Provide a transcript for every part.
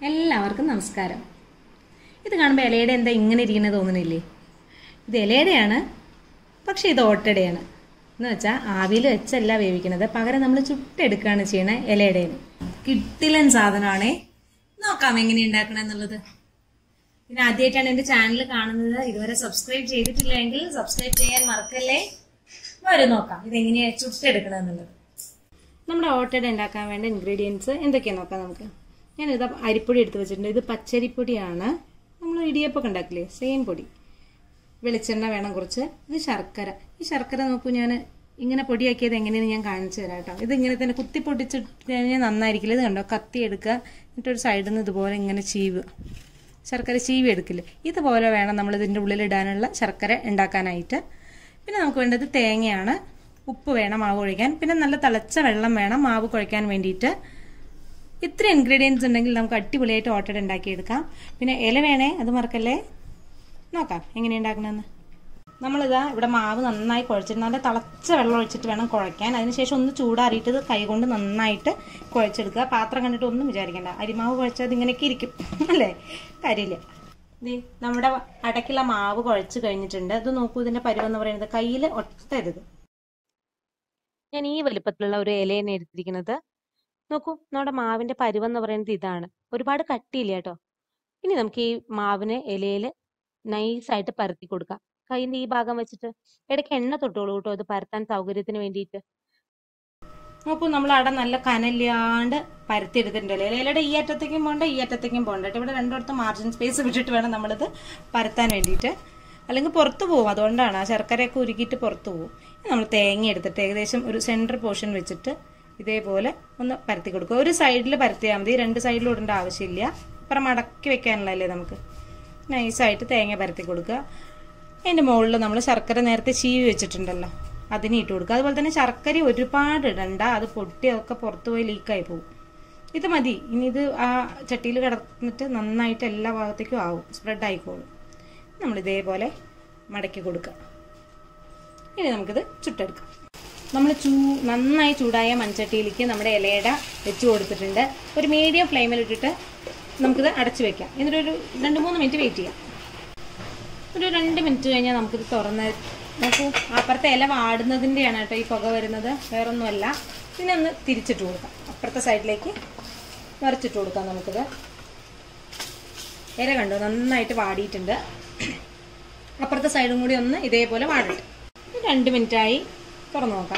എല്ലാവർക്കും നമസ്കാരം ഇത് കാണുമ്പോൾ ഇലയുടെ എന്താ ഇങ്ങനെ ഇരിക്കുന്നത് തോന്നുന്നില്ലേ ഇത് ഇലയുടെയാണ് പക്ഷേ ഇത് ഓട്ടയുടെയാണ് എന്ന് വെച്ചാൽ ആവിയിൽ വെച്ചല്ല വേവിക്കുന്നത് പകരം നമ്മൾ ചുട്ടെടുക്കുകയാണ് ചെയ്യണത് ഇലയുടേന് കിട്ടിലൻ സാധനമാണേ നോക്കാം എങ്ങനെ ഉണ്ടാക്കണം എന്നുള്ളത് പിന്നെ ആദ്യമായിട്ടാണ് എൻ്റെ ചാനൽ കാണുന്നത് ഇതുവരെ സബ്സ്ക്രൈബ് ചെയ്തിട്ടില്ലെങ്കിൽ സബ്സ്ക്രൈബ് ചെയ്യാൻ മറക്കല്ലേ വരും നോക്കാം ഇതെങ്ങനെയാണ് ചുട്ടെടുക്കണം എന്നുള്ളത് നമ്മുടെ ഓട്ടയുടെ ഉണ്ടാക്കാൻ വേണ്ട ഇൻഗ്രീഡിയൻസ് എന്തൊക്കെയാന്ന് നോക്കാം നമുക്ക് ഞാനിത് അരിപ്പൊടി എടുത്ത് വെച്ചിട്ടുണ്ട് ഇത് പച്ചരിപ്പൊടിയാണ് നമ്മൾ ഇടിയപ്പൊക്കെ ഉണ്ടാക്കില്ലേ സെയിം പൊടി വെളിച്ചെണ്ണ വേണം കുറച്ച് ഇത് ശർക്കര ഈ ശർക്കര നോക്കൂ ഞാൻ ഇങ്ങനെ പൊടിയാക്കിയത് എങ്ങനെയെന്ന് ഞാൻ കാണിച്ചു തരാം കേട്ടോ ഇത് ഇങ്ങനെ തന്നെ കുത്തി പൊട്ടിച്ചിട്ട് കഴിഞ്ഞാൽ നന്നായിരിക്കില്ല ഇത് കണ്ടോ കത്തി എടുക്കുക എന്നിട്ടൊരു സൈഡിൽ നിന്ന് ഇതുപോലെ ഇങ്ങനെ ചീവുക ശർക്കര ചീവി എടുക്കില്ലേ ഇതുപോലെ വേണം നമ്മൾ ഇതിൻ്റെ ഉള്ളിലിടാനുള്ള ശർക്കര ഉണ്ടാക്കാനായിട്ട് പിന്നെ നമുക്ക് വേണ്ടത് തേങ്ങയാണ് ഉപ്പ് വേണം മാവ് കുഴയ്ക്കാൻ പിന്നെ നല്ല തിളച്ച വെള്ളം വേണം മാവ് കുഴയ്ക്കാൻ വേണ്ടിയിട്ട് ഇത്ര ഇൻഗ്രീഡിയൻസ് ഉണ്ടെങ്കിൽ നമുക്ക് അടിപൊളിയായിട്ട് ഓട്ടഡ് ഉണ്ടാക്കിയെടുക്കാം പിന്നെ ഇല വേണേ അത് മറക്കല്ലേ നോക്കാം എങ്ങനെ ഉണ്ടാക്കണമെന്ന് നമ്മളിതാ ഇവിടെ മാവ് നന്നായി കുഴച്ചിട്ട് നല്ല തിളച്ച വെള്ളം ഒഴിച്ചിട്ട് വേണം കുഴയ്ക്കാൻ അതിനുശേഷം ഒന്ന് ചൂടാറിയിട്ട് ഇത് കൈകൊണ്ട് നന്നായിട്ട് കുഴച്ചെടുക്കുക പാത്രം കണ്ടിട്ട് ഒന്നും വിചാരിക്കണ്ട അരിമാവ് കുഴച്ചത് ഇങ്ങനെയൊക്കെ ഇരിക്കും അല്ലേ കാര്യമില്ല ദേ, നമ്മുടെ അടയ്ക്കുള്ള മാവ് കുഴച്ച് കഴിഞ്ഞിട്ടുണ്ട് ഇത് നോക്കൂ ഇതിന്റെ പരുവെന്ന് പറയുന്നത് കയ്യിൽ ഒട്ടരുത് ഞാൻ ഈ വലുപ്പത്തിലുള്ള ഒരു ഇലയാണ് എടുത്തിരിക്കുന്നത് നോക്കൂ നമ്മുടെ മാവിന്റെ പരുവെന്ന് പറയുന്നത് ഇതാണ് ഒരുപാട് കട്ടിയില്ല കേട്ടോ ഇനി നമുക്ക് ഈ മാവിനെ ഇലയിൽ നൈസായിട്ട് പരത്തി കൊടുക്കാം കൈന്റെ ഈ ഭാഗം വെച്ചിട്ട് ഇടയ്ക്ക് എണ്ണ തൊട്ടോളൂ കേട്ടോ ഇത് പരത്താൻ സൗകര്യത്തിന് വേണ്ടിയിട്ട് നോക്കൂ നമ്മൾ അവിടെ നല്ല കനല്ലാണ്ട് പരത്തി എടുത്തിട്ടുണ്ടല്ലോ ഇലയുടെ ഈ അറ്റത്തേക്കും പോകണ്ട ഈ അറ്റത്തേക്കും പോകണ്ട കേട്ടോ ഇവിടെ രണ്ടിടത്ത് മാർജിൻ സ്പേസ് വിട്ടിട്ട് വേണം നമ്മളിത് പരത്താൻ വേണ്ടിയിട്ട് അല്ലെങ്കിൽ പുറത്ത് പോകും അതുകൊണ്ടാണ് ആ ശർക്കരയൊക്കെ ഉരുക്കിയിട്ട് പുറത്ത് പോകും നമ്മൾ തേങ്ങ എടുത്തിട്ട് ഏകദേശം ഒരു സെൻറ്റർ പോർഷൻ വെച്ചിട്ട് ഇതേപോലെ ഒന്ന് പരത്തി കൊടുക്കുക ഒരു സൈഡിൽ പരത്തിയാൽ മതി രണ്ട് സൈഡിലും ഇടേണ്ട ആവശ്യമില്ല അപ്പുറം മടക്കി വെക്കാനുള്ളതല്ലേ നമുക്ക് നൈസായിട്ട് തേങ്ങ പരത്തി കൊടുക്കുക അതിൻ്റെ മുകളിൽ നമ്മൾ ശർക്കര നേരത്തെ ചീവി വെച്ചിട്ടുണ്ടല്ലോ അതിന് ഇട്ട് കൊടുക്കുക അതുപോലെ തന്നെ ശർക്കര ഒരുപാട് ഇടണ്ട അത് പൊട്ടി അതൊക്കെ പുറത്ത് പോയി ലീക്കായി പോകും ഇത് മതി ഇനി ഇത് ആ ചട്ടിയിൽ കിടന്നിട്ട് നന്നായിട്ട് എല്ലാ ഭാഗത്തേക്കും ആവും സ്പ്രെഡ് ആയിക്കോളും നമ്മൾ ഇതേപോലെ മടക്കി കൊടുക്കുക ഇനി നമുക്കിത് ചുട്ടെടുക്കാം നമ്മൾ ചൂ നന്നായി ചൂടായ മൺചട്ടിയിലേക്ക് നമ്മുടെ ഇലയുടെ വെച്ച് കൊടുത്തിട്ടുണ്ട് ഒരു മീഡിയം ഫ്ലെയിമിൽ ഇട്ടിട്ട് നമുക്കിത് അടച്ചു വെക്കാം എന്നിട്ടൊരു രണ്ട് മൂന്ന് മിനിറ്റ് വെയിറ്റ് ചെയ്യാം ഒരു രണ്ട് മിനിറ്റ് കഴിഞ്ഞാൽ നമുക്കിത് തുറന്ന് നോക്കൂ അപ്പുറത്തെ ഇല വാടുന്നതിൻ്റെയാണ് കേട്ടോ ഈ പുക വരുന്നത് വേറൊന്നുമല്ല പിന്നെ ഒന്ന് തിരിച്ചിട്ട് കൊടുക്കാം അപ്പുറത്തെ സൈഡിലേക്ക് മറിച്ചിട്ട് കൊടുക്കാം നമുക്കിത് ഇല കണ്ടോ നന്നായിട്ട് വാടിയിട്ടുണ്ട് അപ്പുറത്തെ സൈഡും കൂടി ഒന്ന് ഇതേപോലെ വാടട്ടെ രണ്ട് മിനിറ്റായി തുറന്നു നോക്കാം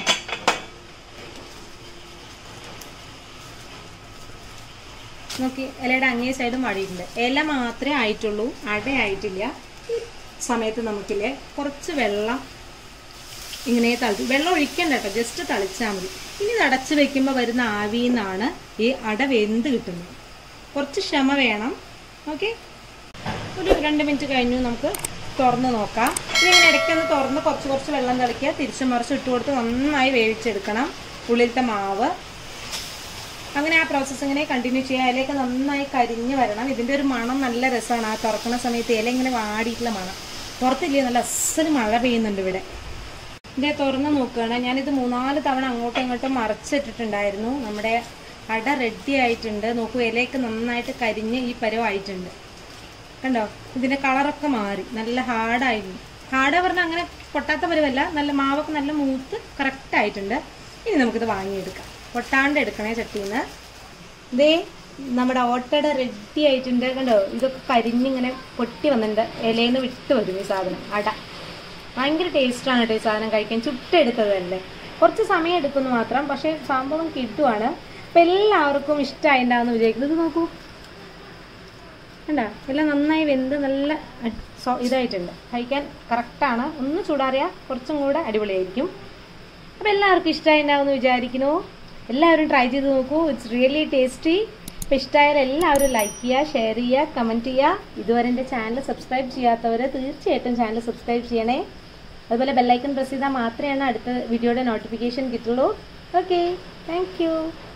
നോക്കി ഇലയുടെ അങ്ങേ സൈഡും വാടിയിട്ടുണ്ട് ഇല മാത്രമേ ആയിട്ടുള്ളൂ അടയായിട്ടില്ല ഈ സമയത്ത് നമുക്കില്ലേ കുറച്ച് വെള്ളം ഇങ്ങനെ തളിച്ചു വെള്ളം ഒഴിക്കണ്ട കേട്ടോ ജസ്റ്റ് തളിച്ചാൽ മതി ഇനി ഇത് അടച്ച് വെക്കുമ്പോൾ വരുന്ന ആവിയിൽ നിന്നാണ് ഈ അട വെന്ത് കിട്ടുന്നത് കുറച്ച് ക്ഷമ വേണം ഓക്കെ ഒരു രണ്ട് മിനിറ്റ് കഴിഞ്ഞു നമുക്ക് തുറന്ന് നോക്കാം ഇതിങ്ങനെ ഇടയ്ക്കൊന്ന് തുറന്ന് കുറച്ച് കുറച്ച് വെള്ളം തളിക്കുക തിരിച്ചു മറിച്ച് ഇട്ട് കൊടുത്ത് നന്നായി വേവിച്ചെടുക്കണം ഉള്ളിലത്തെ മാവ് അങ്ങനെ ആ പ്രോസസ്സ് ഇങ്ങനെ കണ്ടിന്യൂ ചെയ്യുക അതിലേക്ക് നന്നായി കരിഞ്ഞ് വരണം ഇതിൻ്റെ ഒരു മണം നല്ല രസമാണ് ആ തുറക്കുന്ന സമയത്ത് ഇല ഇങ്ങനെ വാടിയിട്ടുള്ള മണം പുറത്തില്ലേ നല്ല അസ്സല് മഴ പെയ്യുന്നുണ്ട് ഇവിടെ ഇതേ തുറന്ന് നോക്കുകയാണ് ഞാനിത് മൂന്നാല് തവണ അങ്ങോട്ടും ഇങ്ങോട്ടും മറച്ചിട്ടിട്ടുണ്ടായിരുന്നു നമ്മുടെ അട റെഡി ആയിട്ടുണ്ട് നോക്കൂ ഇലയൊക്കെ നന്നായിട്ട് കരിഞ്ഞ് ഈ പരുവായിട്ടുണ്ട് കണ്ടോ ഇതിന്റെ കളറൊക്കെ മാറി നല്ല ഹാർഡായിരുന്നു ഹാർഡ് പറഞ്ഞാൽ അങ്ങനെ പൊട്ടാത്ത പരുവല്ല നല്ല മാവൊക്കെ നല്ല മൂത്ത് കറക്റ്റ് ആയിട്ടുണ്ട് ഇനി നമുക്കിത് വാങ്ങിയെടുക്കാം പൊട്ടാണ്ട് എടുക്കണേ ചട്ടിന്ന് ഇതേ നമ്മുടെ ഓട്ടയുടെ റെഡി ആയിട്ടുണ്ട് കണ്ടോ ഇതൊക്കെ കരിഞ്ഞിങ്ങനെ പൊട്ടി വന്നിട്ടുണ്ട് ഇലയിൽ നിന്ന് വിട്ട് വരും ഈ സാധനം അട ഭയങ്കര ടേസ്റ്റാണ് കേട്ടോ ഈ സാധനം കഴിക്കാൻ ചുട്ടെടുത്തതല്ലേ കുറച്ച് സമയം എടുക്കുന്നു മാത്രം പക്ഷേ സംഭവം കിട്ടുവാണ് അപ്പം എല്ലാവർക്കും ഇഷ്ടമായിട്ടുണ്ടാവുമെന്ന് വിചാരിക്കുന്നത് ഇത് നോക്കൂ കണ്ടോ എല്ലാം നന്നായി വെന്ത് നല്ല അട്- സോ- ഇതായിട്ടുണ്ട് കഴിക്കാൻ കറക്റ്റാണ് ഒന്ന് ചൂടാറിയാൽ കുറച്ചും കൂടെ അടിപൊളിയായിരിക്കും അപ്പോൾ എല്ലാവർക്കും ഇഷ്ടമായിട്ടുണ്ടാവുമെന്ന് വിചാരിക്കുന്നു എല്ലാവരും ട്രൈ ചെയ്ത് നോക്കൂ ഇറ്റ്സ് റിയലി ടേസ്റ്റി അപ്പോൾ ഇഷ്ടമായാൽ എല്ലാവരും ലൈക്ക് ചെയ്യുക ഷെയർ ചെയ്യുക കമൻറ്റ് ചെയ്യുക ഇതുവരെ എൻ്റെ ചാനൽ സബ്സ്ക്രൈബ് ചെയ്യാത്തവർ തീർച്ചയായിട്ടും ചാനൽ സബ്സ്ക്രൈബ് ചെയ്യണേ അതുപോലെ ബെല്ലൈക്കൺ പ്രസ് ചെയ്താൽ മാത്രമേ അടുത്ത വീഡിയോയുടെ നോട്ടിഫിക്കേഷൻ കിട്ടുള്ളൂ ഓക്കെ താങ്ക്